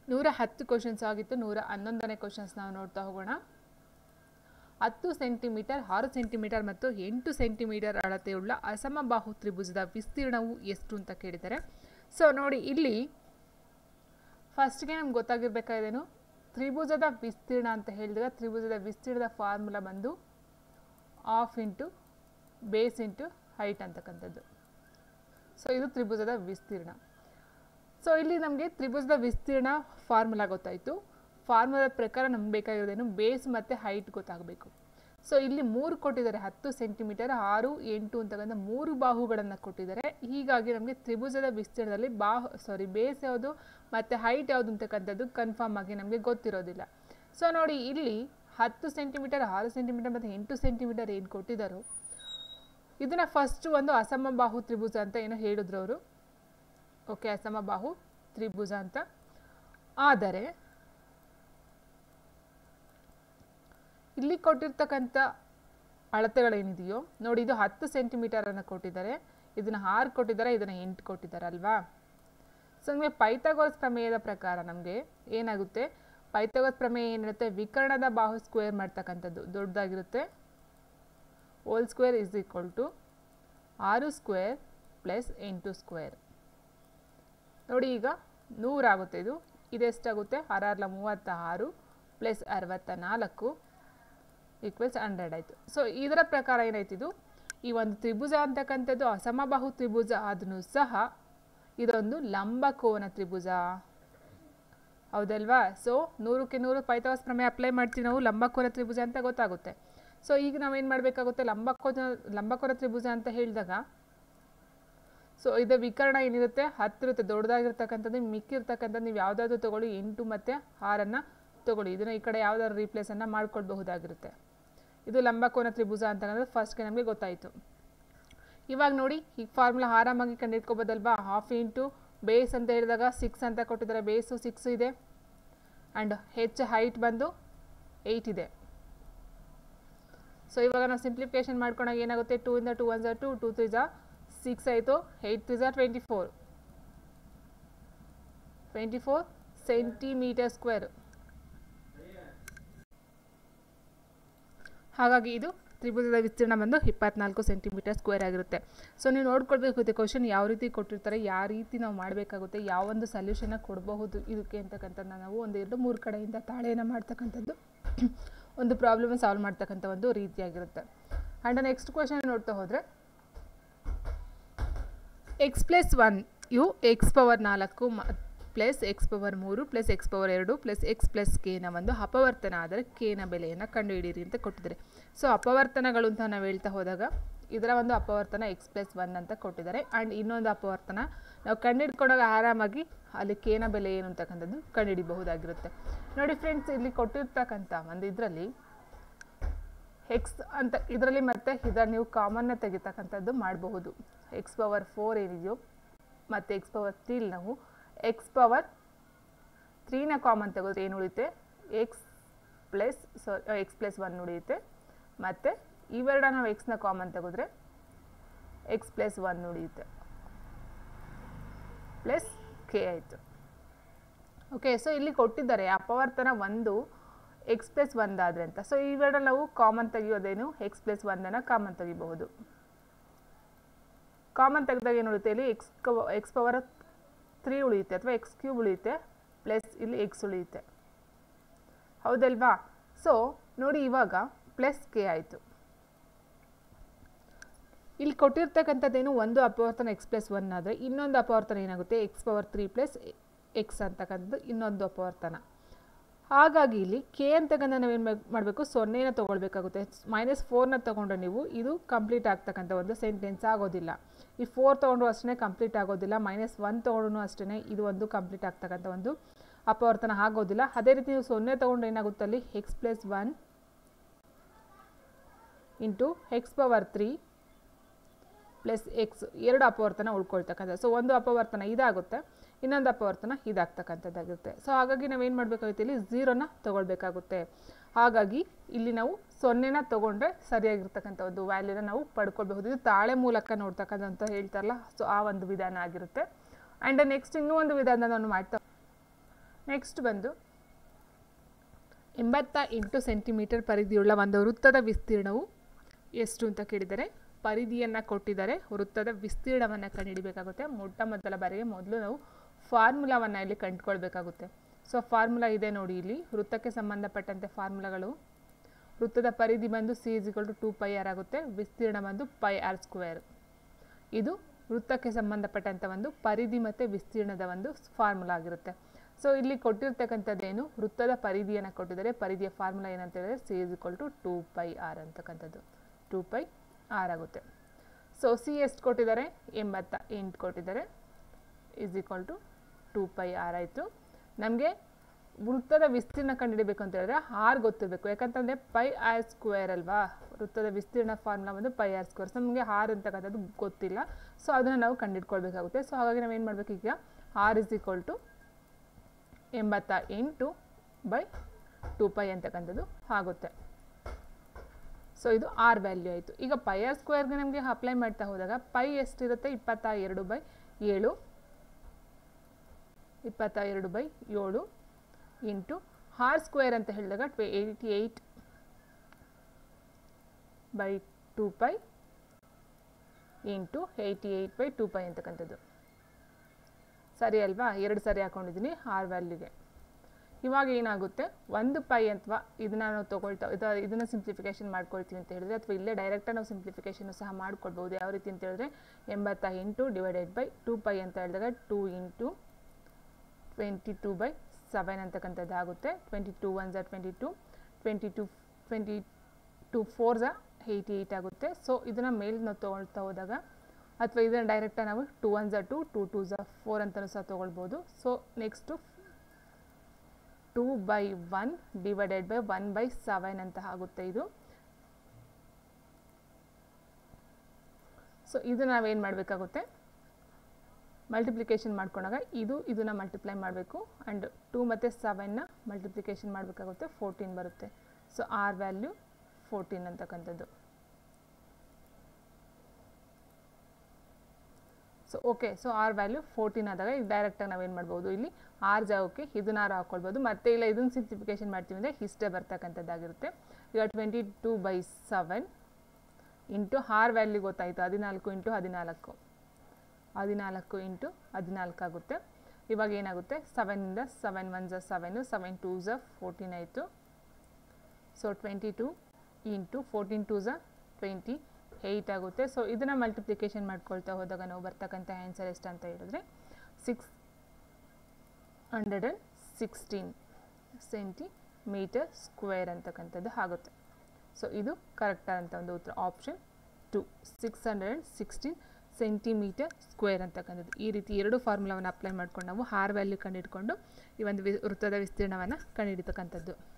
ನೂರ ಹತ್ತು ಕ್ವಶನ್ಸ್ ಆಗಿತ್ತು ನೂರ ಹನ್ನೊಂದನೇ ಕ್ವಶನ್ಸ್ ನಾವು ನೋಡ್ತಾ ಹೋಗೋಣ ಹತ್ತು ಸೆಂಟಿಮೀಟರ್ ಆರು ಸೆಂಟಿಮೀಟರ್ ಮತ್ತು ಎಂಟು ಸೆಂಟಿಮೀಟರ್ ಅಳತೆಯುಳ್ಳ ಅಸಮಬಾಹು ತ್ರಿಭುಜದ ವಿಸ್ತೀರ್ಣವು ಎಷ್ಟು ಅಂತ ಕೇಳಿದ್ದಾರೆ ಸೊ ನೋಡಿ ಇಲ್ಲಿ ಫಸ್ಟ್ಗೆ ನಮ್ಗೆ ಗೊತ್ತಾಗಿರ್ಬೇಕಾದೇನು ತ್ರಿಭುಜದ ವಿಸ್ತೀರ್ಣ ಅಂತ ಹೇಳಿದಾಗ ತ್ರಿಭುಜದ ವಿಸ್ತೀರ್ಣದ ಫಾರ್ಮುಲಾ ಬಂದು half into base into height ಅಂತಕ್ಕಂಥದ್ದು ಸೊ ಇದು ತ್ರಿಭುಜದ ವಿಸ್ತೀರ್ಣ ಸೊ ಇಲ್ಲಿ ನಮಗೆ ತ್ರಿಭುಜದ ವಿಸ್ತೀರ್ಣ ಫಾರ್ಮುಲಾ ಗೊತ್ತಾಯಿತು ಫಾರ್ಮುಲಾ ಪ್ರಕಾರ ನಮ್ಗೆ ಬೇಕಾಗಿರೋದೇನು ಬೇಸ್ ಮತ್ತು ಹೈಟ್ ಗೊತ್ತಾಗಬೇಕು ಸೊ ಇಲ್ಲಿ ಮೂರು ಕೊಟ್ಟಿದ್ದಾರೆ ಹತ್ತು ಸೆಂಟಿಮೀಟರ್ ಆರು ಎಂಟು ಅಂತಕ್ಕಂಥ ಮೂರು ಬಾಹುಗಳನ್ನು ಕೊಟ್ಟಿದ್ದಾರೆ ಹೀಗಾಗಿ ನಮಗೆ ತ್ರಿಭುಜದ ವಿಸ್ತೀರ್ಣದಲ್ಲಿ ಬಾಹು ಸಾರಿ ಬೇಸ್ ಯಾವುದು ಮತ್ತು ಹೈಟ್ ಯಾವುದು ಅಂತಕ್ಕಂಥದ್ದು ಕನ್ಫರ್ಮ್ ಆಗಿ ನಮಗೆ ಗೊತ್ತಿರೋದಿಲ್ಲ ಸೊ ನೋಡಿ ಇಲ್ಲಿ ಹತ್ತು ಸೆಂಟಿಮೀಟರ್ ಆರು ಸೆಂಟಿಮೀಟರ್ ಮತ್ತು ಎಂಟು ಸೆಂಟಿಮೀಟರ್ ಏನು ಕೊಟ್ಟಿದ್ದಾರೋ ಇದನ್ನು ಫಸ್ಟ್ ಒಂದು ಅಸಮಬಾಹು ತ್ರಿಭುಜ ಅಂತ ಏನೋ ಹೇಳಿದ್ರು ಅವರು ಓಕೆ ಅಸಮಬಾಹು ತ್ರಿಭುಜ ಅಂತ ಆದರೆ ಇಲ್ಲಿ ಕೊಟ್ಟಿರ್ತಕ್ಕಂಥ ಅಳತೆಗಳೇನಿದೆಯೋ ನೋಡಿ ಇದು ಹತ್ತು ಸೆಂಟಿಮೀಟರನ್ನು ಕೊಟ್ಟಿದ್ದಾರೆ ಇದನ್ನು ಆರು ಕೊಟ್ಟಿದ್ದಾರೆ ಇದನ್ನು ಎಂಟು ಕೊಟ್ಟಿದ್ದಾರೆ ಅಲ್ವಾ ಸೊ ನಮಗೆ ಪೈಥಾಗೋರಸ್ ಪ್ರಮೇಯದ ಪ್ರಕಾರ ನಮಗೆ ಏನಾಗುತ್ತೆ ಪೈಥಾಗೋರಸ್ ಪ್ರಮೇಯ ಏನಿರುತ್ತೆ ವಿಕರ್ಣದ ಬಾಹು ಸ್ಕ್ವೇರ್ ಮಾಡ್ತಕ್ಕಂಥದ್ದು ದೊಡ್ಡದಾಗಿರುತ್ತೆ whole square is equal to ಆರು ಸ್ಕ್ವೇರ್ ಪ್ಲಸ್ ಎಂಟು ಸ್ಕ್ವೇರ್ ನೋಡಿ ಈಗ ನೂರಾಗುತ್ತೆ ಇದು ಇದೆಷ್ಟಾಗುತ್ತೆ ಆರಾರ್ಲ ಮೂವತ್ತ ಆರು ಪ್ಲಸ್ ಅರವತ್ತ ನಾಲ್ಕು ಈಕ್ವಲ್ಸ್ ಹಂಡ್ರೆಡ್ ಆಯಿತು ಸೊ ಇದರ ಪ್ರಕಾರ ಏನಾಯ್ತು ಇದು ಈ ಒಂದು ತ್ರಿಭುಜ ಅಂತಕ್ಕಂಥದ್ದು ಅಸಮಬಾಹು ತ್ರಿಭುಜ ಆದ್ರೂ ಸಹ ಇದೊಂದು ಲಂಬಕೋನ ತ್ರಿಭುಜ ಹೌದಲ್ವಾ ಸೊ ನೂರಕ್ಕೆ ನೂರು ಪೈಥಾಗರಸ್ ಪ್ರಮೇಯ ಅಪ್ಲೈ ಮಾಡ್ತೀವಿ ನಾವು ಲಂಬಕೋನ ತ್ರಿಭುಜ ಅಂತ ಗೊತ್ತಾಗುತ್ತೆ ಸೊ ಈಗ ನಾವೇನು ಮಾಡಬೇಕಾಗುತ್ತೆ ಲಂಬಕೋನ ಲಂಬಕೋನ ತ್ರಿಭುಜ ಅಂತ ಹೇಳಿದಾಗ ಸೊ ಇದು ವಿಕರ್ಣ ಏನಿರುತ್ತೆ ಹತ್ತಿರುತ್ತೆ ದೊಡ್ಡದಾಗಿರ್ತಕ್ಕಂಥದ್ದು ಮಿಕ್ಕಿರ್ತಕ್ಕಂಥದ್ದು ನೀವು ಯಾವುದಾದ್ರು ತೊಗೊಳ್ಳಿ ಎಂಟು ಮತ್ತು ಆರನ್ನು ತೊಗೊಳ್ಳಿ ಇದನ್ನು ಈ ಕಡೆ ಯಾವುದಾದ್ರು ರೀಪ್ಲೇಸನ್ನು ಮಾಡ್ಕೊಳ್ಬಹುದಾಗಿರುತ್ತೆ ಇದು ಲಂಬಕೋನ ತ್ರಿಭುಜ ಅಂತಕ್ಕಂಥದ್ದು ಫಸ್ಟ್ಗೆ ನಮಗೆ ಗೊತ್ತಾಯಿತು ಇವಾಗ ನೋಡಿ ಈ ಫಾರ್ಮುಲಾ ಆರಾಮಾಗಿ ಕಂಡುಹಿಡ್ಕೋಬೋದಲ್ವಾ ಹಾಫ್ ಇಂಟು ಬೇಸ್ ಅಂತ ಹೇಳಿದಾಗ ಸಿಕ್ಸ್ ಅಂತ ಕೊಟ್ಟಿದ್ದಾರೆ ಬೇಸು ಸಿಕ್ಸ್ ಇದೆ ಆ್ಯಂಡ್ ಹೆಚ್ಚು ಹೈಟ್ ಬಂದು ಏಯ್ಟ್ ಇದೆ ಸೊ ಇವಾಗ ನಾವು ಸಿಂಪ್ಲಿಫಿಕೇಶನ್ ಮಾಡ್ಕೊಂಡಾಗ ಏನಾಗುತ್ತೆ ಟೂ ಇಂದ ಟೂ ಒನ್ ಝಾ ಟು ಟೂ ತ್ರೀ ಝಾ ಸಿಕ್ಸ್ ಆಯಿತು ಏಯ್ಟ್ ತ್ರೀ ಝಾ twenty four twenty four centimetre square ಹಾಗಾಗಿ ಇದು ತ್ರಿಭುಜದ ವಿಸ್ತೀರ್ಣ ಬಂದು ಇಪ್ಪತ್ನಾಲ್ಕು ಸೆಂಟಿಮೀಟರ್ ಸ್ಕ್ವೇರ್ ಆಗಿರುತ್ತೆ ಸೊ ನೀವು ನೋಡ್ಕೊಳ್ಬೇಕಾಗುತ್ತೆ ಕ್ವಶನ್ ಯಾವ ರೀತಿ ಕೊಟ್ಟಿರ್ತಾರೆ ಯಾವ ರೀತಿ ನಾವು ಮಾಡಬೇಕಾಗುತ್ತೆ ಯಾವೊಂದು ಸೊಲ್ಯೂಷನ್ನ ಕೊಡಬಹುದು ಇದಕ್ಕೆ ಅಂತಕ್ಕಂಥದ್ದು ನಾವು ಒಂದು ಎರಡು ಮೂರು ಕಡೆಯಿಂದ ತಾಳೆಯನ್ನು ಮಾಡ್ತಕ್ಕಂಥದ್ದು ಒಂದು ಪ್ರಾಬ್ಲಮ್ ಸಾಲ್ವ್ ಮಾಡ್ತಕ್ಕಂಥ ಒಂದು ರೀತಿಯಾಗಿರುತ್ತೆ ಆ್ಯಂಡ್ ನೆಕ್ಸ್ಟ್ ಕ್ವಶನ್ ನೋಡ್ತಾ ಹೋದರೆ x plus one you x power ನಾಲ್ಕು ಪ್ಲಸ್ ಎಕ್ಸ್ ಪವರ್ ಮೂರು ಪ್ಲಸ್ ಎಕ್ಸ್ ಪವರ್ ಎರಡು ಪ್ಲಸ್ ಎಕ್ಸ್ ಪ್ಲಸ್ ಕೆನ ಒಂದು ಅಪವರ್ತನ ಆದರೆ ಕೆನ ಬೆಲೆಯನ್ನು ಕಂಡುಹಿಡಿಯಿರಿ ಅಂತ ಕೊಟ್ಟಿದ್ದಾರೆ ಸೊ ಅಪವರ್ತನಗಳು ಅಂತ ನಾವು ಹೇಳ್ತಾ ಹೋದಾಗ ಇದರ ಒಂದು ಅಪವರ್ತನ ಎಕ್ಸ್ ಪ್ಲಸ್ ಒನ್ ಅಂತ ಕೊಟ್ಟಿದ್ದಾರೆ ಆ್ಯಂಡ್ ಇನ್ನೊಂದು ಅಪವರ್ತನ ನಾವು ಕಂಡುಹಿಡ್ಕೊಂಡಾಗ ಆರಾಮಾಗಿ ಅಲ್ಲಿ ಕೇನ ಬೆಲೆ ಏನು ಅಂತಕ್ಕಂಥದ್ದು ಕಂಡುಹಿಡಿಬಹುದಾಗಿರುತ್ತೆ ನೋಡಿ ಫ್ರೆಂಡ್ಸ್ ಇಲ್ಲಿ ಕೊಟ್ಟಿರ್ತಕ್ಕಂಥ ಒಂದು ಇದರಲ್ಲಿ ಎಕ್ಸ್ ಅಂತ ಇದರಲ್ಲಿ ಮತ್ತೆ ಇದರ ನೀವು ಕಾಮನ್ನ ತೆಗಿತಕ್ಕಂಥದ್ದು ಮಾಡಬಹುದು ಎಕ್ಸ್ ಪವರ್ ಫೋರ್ ಏನಿದೆಯೋ ಮತ್ತು ಎಕ್ಸ್ ಪವರ್ ತ್ರೀಲಿ ನಾವು ಎಕ್ಸ್ ಪವರ್ ತ್ರೀನ ಕಾಮನ್ ತೆಗೆದ್ರೆ ಏನು ಉಳಿಯುತ್ತೆ x plus so x plus one ಉಳಿಯುತ್ತೆ ಮತ್ತು ಇವೆರಡ ನಾವು ಎಕ್ಸ್ನ ಕಾಮನ್ ತೆಗೆದ್ರೆ ಎಕ್ಸ್ ಪ್ಲಸ್ ಒನ್ ಉಳಿಯುತ್ತೆ ಪ್ಲಸ್ ಕೆ ಆಯಿತು ಓಕೆ ಸೊ ಇಲ್ಲಿ ಕೊಟ್ಟಿದ್ದಾರೆ ಅಪವರ್ತನ ಒಂದು ಎಕ್ಸ್ ಪ್ಲಸ್ ಒಂದಾದರೆ ಅಂತ ಸೊ ಇವೆರಡ ನಾವು ಕಾಮನ್ ತೆಗಿಯೋದೇನು ಎಕ್ಸ್ ಪ್ಲಸ್ ಒಂದನ್ನು ಕಾಮನ್ ತೆಗಿಬಹುದು ಕಾಮನ್ ತೆಗೆದಾಗ ಏನು ಉಳಿಯುತ್ತೆ ಇಲ್ಲಿ ಎಕ್ಸ್ ಎಕ್ಸ್ ಪವರ್ ತ್ರೀ ಉಳಿಯುತ್ತೆ ಅಥವಾ ಎಕ್ಸ್ ಕ್ಯೂಬ್ ಉಳಿಯುತ್ತೆ ಪ್ಲಸ್ ಇಲ್ಲಿ ಎಕ್ಸ್ ಉಳಿಯುತ್ತೆ ಹೌದಲ್ವಾ ಸೊ ನೋಡಿ ಇವಾಗ ಪ್ಲಸ್ ಕೆ ಆಯಿತು ಇಲ್ಲಿ ಕೊಟ್ಟಿರ್ತಕ್ಕಂಥದ್ದೇನು ಒಂದು ಅಪವರ್ತನ ಎಕ್ಸ್ ಪ್ಲಸ್ ಒನ್ ಆದರೆ ಇನ್ನೊಂದು ಅಪವರ್ತನ ಏನಾಗುತ್ತೆ x power three plus x ಅಂತಕ್ಕಂಥದ್ದು ಇನ್ನೊಂದು ಅಪವರ್ತನ ಹಾಗಾಗಿ ಇಲ್ಲಿ ಕೆ ಅಂತಕ್ಕಂಥ ನಾವೇನು ಮಾಡಬೇಕು ಸೊನ್ನೆನ ತೊಗೊಳ್ಬೇಕಾಗುತ್ತೆ ಮೈನಸ್ ಫೋರ್ನ ತೊಗೊಂಡ್ರೆ ನೀವು ಇದು ಕಂಪ್ಲೀಟ್ ಆಗ್ತಕ್ಕಂಥ ಒಂದು ಸೆಂಟೆನ್ಸ್ ಆಗೋದಿಲ್ಲ ಈ ಫೋರ್ ತೊಗೊಂಡ್ರು ಅಷ್ಟೇ ಕಂಪ್ಲೀಟ್ ಆಗೋದಿಲ್ಲ ಮೈನಸ್ ಒನ್ ತೊಗೊಂಡ್ರು ಅಷ್ಟೇ ಇದು ಒಂದು ಕಂಪ್ಲೀಟ್ ಆಗ್ತಕ್ಕಂಥ ಒಂದು ಅಪವರ್ತನ ಆಗೋದಿಲ್ಲ ಅದೇ ರೀತಿ ನೀವು ಸೊನ್ನೆ ತೊಗೊಂಡ್ರೆ ಏನಾಗುತ್ತೆ ಅಲ್ಲಿ x plus one into x power three plus x ಎರಡು ಅಪವರ್ತನ ಉಳ್ಕೊಳ್ತಕ್ಕಂಥ ಸೊ ಒಂದು ಅಪವರ್ತನ ಇದಾಗುತ್ತೆ ಇನ್ನೊಂದು ಅಪವರ್ತನ ಇದಾಗ್ತಕ್ಕಂಥದ್ದಾಗಿರುತ್ತೆ ಸೊ ಹಾಗಾಗಿ ನಾವೇನು ಮಾಡಬೇಕಾಗುತ್ತೆ ಇಲ್ಲಿ ಝೀರೋನ ತೊಗೊಳ್ಬೇಕಾಗುತ್ತೆ ಹಾಗಾಗಿ ಇಲ್ಲಿ ನಾವು ಸೊನ್ನೆನ ತೊಗೊಂಡ್ರೆ ಸರಿಯಾಗಿರ್ತಕ್ಕಂಥ ಒಂದು ವ್ಯಾಲ್ಯೂನ ನಾವು ಪಡ್ಕೊಳ್ಬಹುದು ಇದು ತಾಳೆ ಮೂಲಕ ನೋಡ್ತಕ್ಕಂಥ ಹೇಳ್ತಾರಲ್ಲ ಸೊ ಆ ಒಂದು ವಿಧಾನ ಆಗಿರುತ್ತೆ ಆ್ಯಂಡ್ ನೆಕ್ಸ್ಟ್ ಇನ್ನೂ ಒಂದು ವಿಧಾನ ನಾನು ಮಾಡ್ತಾ ನೆಕ್ಸ್ಟ್ ಬಂದು ಎಂಬತ್ತ ಎಂಟು ಸೆಂಟಿಮೀಟರ್ ಪರಿಧಿಯುಳ್ಳ ಒಂದು ವೃತ್ತದ ವಿಸ್ತೀರ್ಣವು ಎಷ್ಟು ಅಂತ ಕೇಳಿದರೆ ಪರಿಧಿಯನ್ನು ಕೊಟ್ಟಿದ್ದಾರೆ ವೃತ್ತದ ವಿಸ್ತೀರ್ಣವನ್ನು ಕಂಡುಹಿಡಿಬೇಕಾಗುತ್ತೆ ಮೊಟ್ಟ ಮೊದಲ ಬಾರಿಗೆ ಮೊದಲು ನಾವು ಫಾರ್ಮುಲಾವನ್ನು ಇಲ್ಲಿ ಕಂಡುಕೊಳ್ಬೇಕಾಗುತ್ತೆ ಸೊ ಫಾರ್ಮುಲಾ ಇದೆ ನೋಡಿ ಇಲ್ಲಿ ವೃತ್ತಕ್ಕೆ ಸಂಬಂಧಪಟ್ಟಂತೆ ಫಾರ್ಮುಲಾಗಳು ವೃತ್ತದ ಪರಿಧಿ ಬಂದು c is equal to two pi r ಆಗುತ್ತೆ ವಿಸ್ತೀರ್ಣ ಬಂದು ಪೈ ಆರ್ ಸ್ಕ್ವೇರ್ ಇದು ವೃತ್ತಕ್ಕೆ ಸಂಬಂಧಪಟ್ಟಂಥ ಒಂದು ಪರಿಧಿ ಮತ್ತು ವಿಸ್ತೀರ್ಣದ ಒಂದು ಫಾರ್ಮುಲಾ ಆಗಿರುತ್ತೆ ಸೊ ಇಲ್ಲಿ ಕೊಟ್ಟಿರ್ತಕ್ಕಂಥದ್ದೇನು ವೃತ್ತದ ಪರಿಧಿಯನ್ನು ಕೊಟ್ಟಿದ್ದಾರೆ ಪರಿಧಿಯ ಫಾರ್ಮುಲಾ ಏನಂತ ಹೇಳಿದ್ರೆ c is equal to two pi r ಅಂತಕ್ಕಂಥದ್ದು ಟೂ ಪೈ ಆರ್ ಆಗುತ್ತೆ ಸೊ ಸಿ ಎಷ್ಟು ಕೊಟ್ಟಿದ್ದಾರೆ ಎಂಬತ್ತ ಎಂಟು ಕೊಟ್ಟಿದ್ದಾರೆ is equal to two pi r ಆಯಿತು ನಮಗೆ ವೃತ್ತದ ವಿಸ್ತೀರ್ಣ ಕಂಡುಹಿಡಬೇಕು ಅಂತ ಹೇಳಿದ್ರೆ ಆರ್ ಗೊತ್ತಿರಬೇಕು ಯಾಕಂತಂದರೆ ಪೈ ಆರ್ ಸ್ಕ್ವೇರ್ ಅಲ್ವಾ ವೃತ್ತದ ವಿಸ್ತೀರ್ಣ ಫಾರ್ಮುಲಾ ಒಂದು ಪೈ ಆರ್ ಸ್ಕ್ವೇರ್ ಸೊ ನಮಗೆ ಆರ್ ಅಂತಕ್ಕಂಥದ್ದು ಗೊತ್ತಿಲ್ಲ ಸೊ ಅದನ್ನು ನಾವು ಕಂಡುಹಿಡ್ಕೊಳ್ಬೇಕಾಗುತ್ತೆ ಸೊ ಹಾಗಾಗಿ ನಾವು ಏನು ಮಾಡಬೇಕು ಈಗ ಆರ್ ಇಸ್ ಈಕ್ವಲ್ ಟು ಎಂಬತ್ತ ಎಂಟು ಬೈ ಟೂ ಪೈ ಅಂತಕ್ಕಂಥದ್ದು ಆಗುತ್ತೆ ಸೊ ಇದು ಆರ್ ವ್ಯಾಲ್ಯೂ ಆಯಿತು ಈಗ ಪೈ ಆರ್ ಸ್ಕ್ವೇರ್ಗೆ ನಮಗೆ ಅಪ್ಲೈ ಮಾಡ್ತಾ ಹೋದಾಗ ಪೈ ಎಷ್ಟಿರುತ್ತೆ ಇಪ್ಪತ್ತ ಎರಡು ಬೈ ಏಳು ಇಪ್ಪತ್ತ ಎರಡು ಬೈ ಏಳು ಇಂಟು ಆರ್ ಸ್ಕ್ವೇರ್ ಅಂತ ಹೇಳಿದಾಗ ಟ್ವೆ eighty eight by two pi into eighty eight by two pi ಅಂತಕ್ಕಂಥದ್ದು ಸರಿ ಅಲ್ವಾ ಎರಡು ಸರಿ ಹಾಕೊಂಡಿದ್ದೀನಿ ಆರ್ ವ್ಯಾಲ್ಯೂಗೆ ಇವಾಗ ಏನಾಗುತ್ತೆ ಒಂದು ಪೈ ಅಥವಾ ಇದನ್ನ ನಾವು ತೊಗೊಳ್ತಾ ಇದು ಇದನ್ನು ಸಿಂಪ್ಲಿಫಿಕೇಶನ್ ಮಾಡ್ಕೊಳ್ತೀವಿ ಅಂತ ಹೇಳಿದ್ರೆ ಅಥವಾ ಇಲ್ಲೇ ಡೈರೆಕ್ಟಾಗಿ ನಾವು ಸಿಂಪ್ಲಿಫಿಕೇಶನ್ ಸಹ ಮಾಡ್ಕೊಳ್ಬೋದು ಯಾವ ರೀತಿ ಅಂತ ಹೇಳಿದ್ರೆ ಎಂಬತ್ತ ಎಂಟು ಡಿವೈಡೆಡ್ ಬೈ ಟೂ ಪೈ ಅಂತ ಹೇಳಿದಾಗ two into twenty two by seven ಅಂತಕ್ಕಂಥದ್ದು ಆಗುತ್ತೆ ಟ್ವೆಂಟಿ ಟೂ ಒನ್ ಝಾ twenty two twenty two twenty two four ಝಾ ಏಯ್ಟಿ ಏಯ್ಟ್ ಆಗುತ್ತೆ ಸೊ ಇದನ್ನು ಮೇಲ್ ನಾವು ತೊಗೊಳ್ತಾ ಹೋದಾಗ ಅಥವಾ ಇದನ್ನು ಡೈರೆಕ್ಟಾಗಿ ನಾವು ಟೂ ಒನ್ ಝಾ ಟು ಟೂ ಟೂ ಝಾ ಫೋರ್ ಅಂತಲೂ ಸಹ ತೊಗೊಳ್ಬೋದು so next two by one divided by one by seven ಅಂತ ಆಗುತ್ತೆ ಇದು ಸೊ ಇದು ನಾವೇನು ಮಾಡಬೇಕಾಗುತ್ತೆ ಮಲ್ಟಿಪ್ಲಿಕೇಶನ್ ಮಾಡ್ಕೊಂಡಾಗ ಇದು ಇದನ್ನು ಮಲ್ಟಿಪ್ಲೈ ಮಾಡಬೇಕು ಆ್ಯಂಡ್ ಟೂ ಮತ್ತು ಸೆವೆನ್ನ ಮಲ್ಟಿಪ್ಲಿಕೇಶನ್ ಮಾಡಬೇಕಾಗುತ್ತೆ ಫೋರ್ಟೀನ್ ಬರುತ್ತೆ ಸೊ ಆರ್ ವ್ಯಾಲ್ಯೂ ಫೋರ್ಟೀನ್ ಅಂತಕ್ಕಂಥದ್ದು so okay so r value fourteen ಆದಾಗ ಈಗ ಡೈರೆಕ್ಟಾಗಿ ನಾವೇನು ಮಾಡ್ಬೋದು ಇಲ್ಲಿ ಆರ್ ಜಾಗಕ್ಕೆ ಇದನ್ನಾರು ಹಾಕ್ಕೊಳ್ಬೋದು ಮತ್ತೆ ಇಲ್ಲ ಇದನ್ನು ಸಿಂಪ್ಲಿಫಿಕೇಶನ್ ಮಾಡ್ತೀವಿ ಅಂದರೆ ಇಷ್ಟೇ ಬರ್ತಕ್ಕಂಥದ್ದಾಗಿರುತ್ತೆ ಈಗ twenty two by seven into r value ಗೊತ್ತಾಯಿತು ಹದಿನಾಲ್ಕು ಇಂಟು ಹದಿನಾಲ್ಕು ಹದಿನಾಲ್ಕು ಇಂಟು ಹದಿನಾಲ್ಕು ಆಗುತ್ತೆ ಇವಾಗ ಏನಾಗುತ್ತೆ ಸೆವೆನಿಂದ ಸೆವೆನ್ ಒನ್ ಝ ಸೆವೆನು ಸೆವೆನ್ ಟೂ ಝ ಫೋರ್ಟೀನ್ ಆಯಿತು so twenty two into fourteen two ಝ ಟ್ವೆಂಟಿ ಏಯ್ಟ್ ಆಗುತ್ತೆ ಸೊ ಇದನ್ನು ಮಲ್ಟಿಪ್ಲಿಕೇಶನ್ ಮಾಡ್ಕೊಳ್ತಾ ಹೋದಾಗ ನಾವು ಬರ್ತಕ್ಕಂಥ ಆನ್ಸರ್ ಎಷ್ಟು ಅಂತ ಹೇಳಿದ್ರೆ six hundred and sixteen centimetre square ಅಂತಕ್ಕಂಥದ್ದು ಆಗುತ್ತೆ ಸೊ ಇದು ಕರೆಕ್ಟ್ ಅಂತ ಒಂದು ಉತ್ತರ option two six hundred and sixteen centimetre square ಅಂತಕ್ಕಂಥದ್ದು ಈ ರೀತಿ ಎರಡು ಫಾರ್ಮುಲಾವನ್ನು ಅಪ್ಲೈ ಮಾಡ್ಕೊಂಡು ನಾವು ಆರ್ ವ್ಯಾಲ್ಯೂ ಕಂಡುಹಿಡ್ಕೊಂಡು ಈ ಒಂದು ವಿ ವೃತ್ತದ ವಿಸ್ತೀರ್ಣವನ್ನು ಕಂಡುಹಿಡಿತಕ್ಕಂಥದ್ದು